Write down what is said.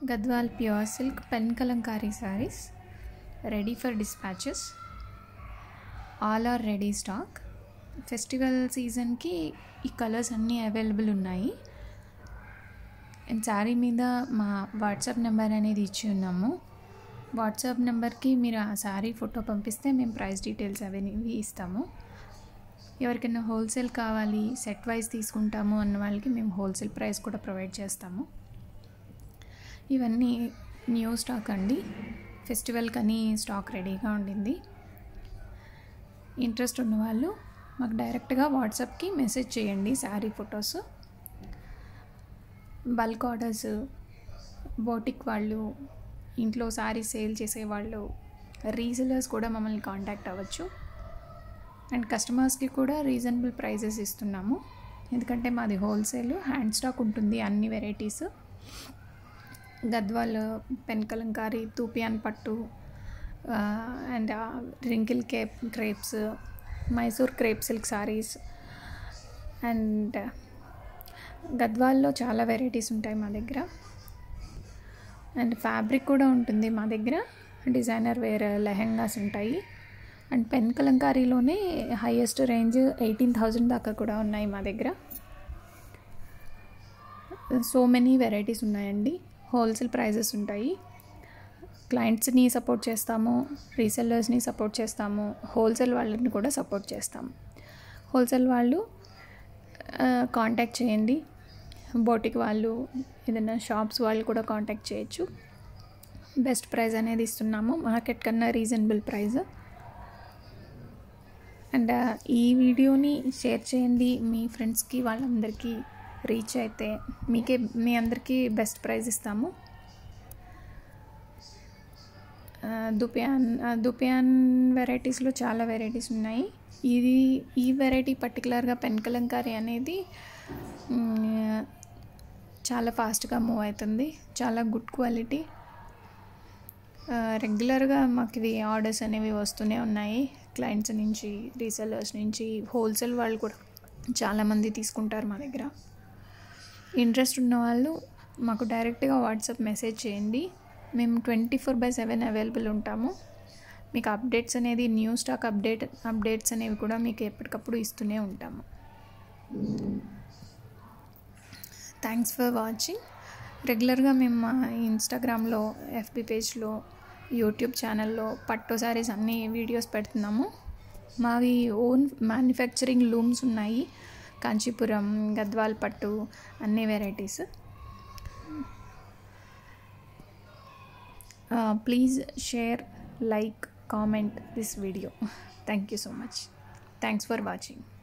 Gadwal pure silk pen kalamkari saris ready for dispatches all are ready stock festival సీజన్కి ఈ colours అన్నీ available ఉన్నాయి and sari మీద మా వాట్సాప్ నెంబర్ అనేది ఇచ్చి ఉన్నాము వాట్సాప్ నెంబర్కి మీరు ఆ శారీ ఫోటో పంపిస్తే మేము ప్రైస్ డీటెయిల్స్ అవన్నీ ఇస్తాము ఎవరికైనా హోల్సేల్ కావాలి సెట్ వైజ్ తీసుకుంటాము అన్న వాళ్ళకి మేము హోల్సేల్ ప్రైస్ కూడా ప్రొవైడ్ చేస్తాము ఇవన్నీ న్యూ స్టాక్ అండి ఫెస్టివల్కి అని స్టాక్ రెడీగా ఉండింది ఇంట్రెస్ట్ ఉన్నవాళ్ళు మాకు డైరెక్ట్గా వాట్సాప్కి మెసేజ్ చేయండి sari photos bulk orders boutique వాళ్ళు ఇంట్లో శారీ సేల్ చేసేవాళ్ళు రీసెలర్స్ కూడా మమ్మల్ని కాంటాక్ట్ అవ్వచ్చు అండ్ కస్టమర్స్కి కూడా రీజనబుల్ ప్రైజెస్ ఇస్తున్నాము ఎందుకంటే మాది హోల్సేల్ హ్యాండ్ స్టాక్ ఉంటుంది అన్ని వెరైటీస్ గద్వాల్ పెన్ కలంకారీ తూపియాన్ పట్టు అండ్ రింకిల్ కేప్ crepes Mysore crepe silk saris and గద్వాల్లో చాలా వెరైటీస్ ఉంటాయి మా దగ్గర అండ్ ఫ్యాబ్రిక్ కూడా ఉంటుంది మా దగ్గర డిజైనర్ వేర్ లెహెంగాస్ ఉంటాయి అండ్ పెన్ కలంకారీలోనే హైయెస్ట్ రేంజ్ ఎయిటీన్ థౌజండ్ దాకా కూడా ఉన్నాయి మా దగ్గర సో మెనీ వెరైటీస్ ఉన్నాయండి హోల్సేల్ ప్రైజెస్ ఉంటాయి క్లయింట్స్ని సపోర్ట్ చేస్తాము రీసెల్లర్స్ని సపోర్ట్ చేస్తాము హోల్సేల్ వాళ్ళని కూడా సపోర్ట్ చేస్తాము హోల్సేల్ వాళ్ళు కాంటాక్ట్ చేయండి బోటిక్ వాళ్ళు ఏదైనా షాప్స్ వాళ్ళు కూడా కాంటాక్ట్ చేయొచ్చు బెస్ట్ ప్రైస్ అనేది ఇస్తున్నాము మార్కెట్ కన్నా రీజనబుల్ ప్రైస్ అండ్ ఈ వీడియోని షేర్ చేయండి మీ ఫ్రెండ్స్కి వాళ్ళందరికీ రీచ్ అయితే మీకే మీ అందరికీ బెస్ట్ ప్రైజ్ ఇస్తాము దుపియాన్ దుపియాన్ వెరైటీస్లో చాలా వెరైటీస్ ఉన్నాయి ఇది ఈ వెరైటీ పర్టికులర్గా పెన్ కలంకారీ అనేది చాలా ఫాస్ట్గా మూవ్ అవుతుంది చాలా గుడ్ క్వాలిటీ రెగ్యులర్గా మాకు ఇవి ఆర్డర్స్ అనేవి వస్తూనే ఉన్నాయి క్లయింట్స్ నుంచి రీసెల్లర్స్ నుంచి హోల్సేల్ వాళ్ళు కూడా చాలామంది తీసుకుంటారు మా దగ్గర ఇంట్రెస్ట్ ఉన్న వాళ్ళు మాకు డైరెక్ట్గా వాట్సాప్ మెసేజ్ చేయండి మేము twenty four by seven available ఉంటాము మీకు అప్డేట్స్ అనేది న్యూ స్టాక్ అప్డేట్ అప్డేట్స్ అనేవి కూడా మీకు ఎప్పటికప్పుడు ఇస్తూనే ఉంటాము థ్యాంక్స్ ఫర్ వాచింగ్ రెగ్యులర్గా మేము మా ఇన్స్టాగ్రామ్లో ఎఫ్బి పేజ్లో యూట్యూబ్ ఛానల్లో పట్టు శారీస్ అన్ని వీడియోస్ పెడుతున్నాము మావి ఓన్ మ్యానుఫ్యాక్చరింగ్ లూమ్స్ ఉన్నాయి కాంచీపురం గద్వాల్ పట్టు అన్ని varieties please share like comment this video thank you so much thanks for watching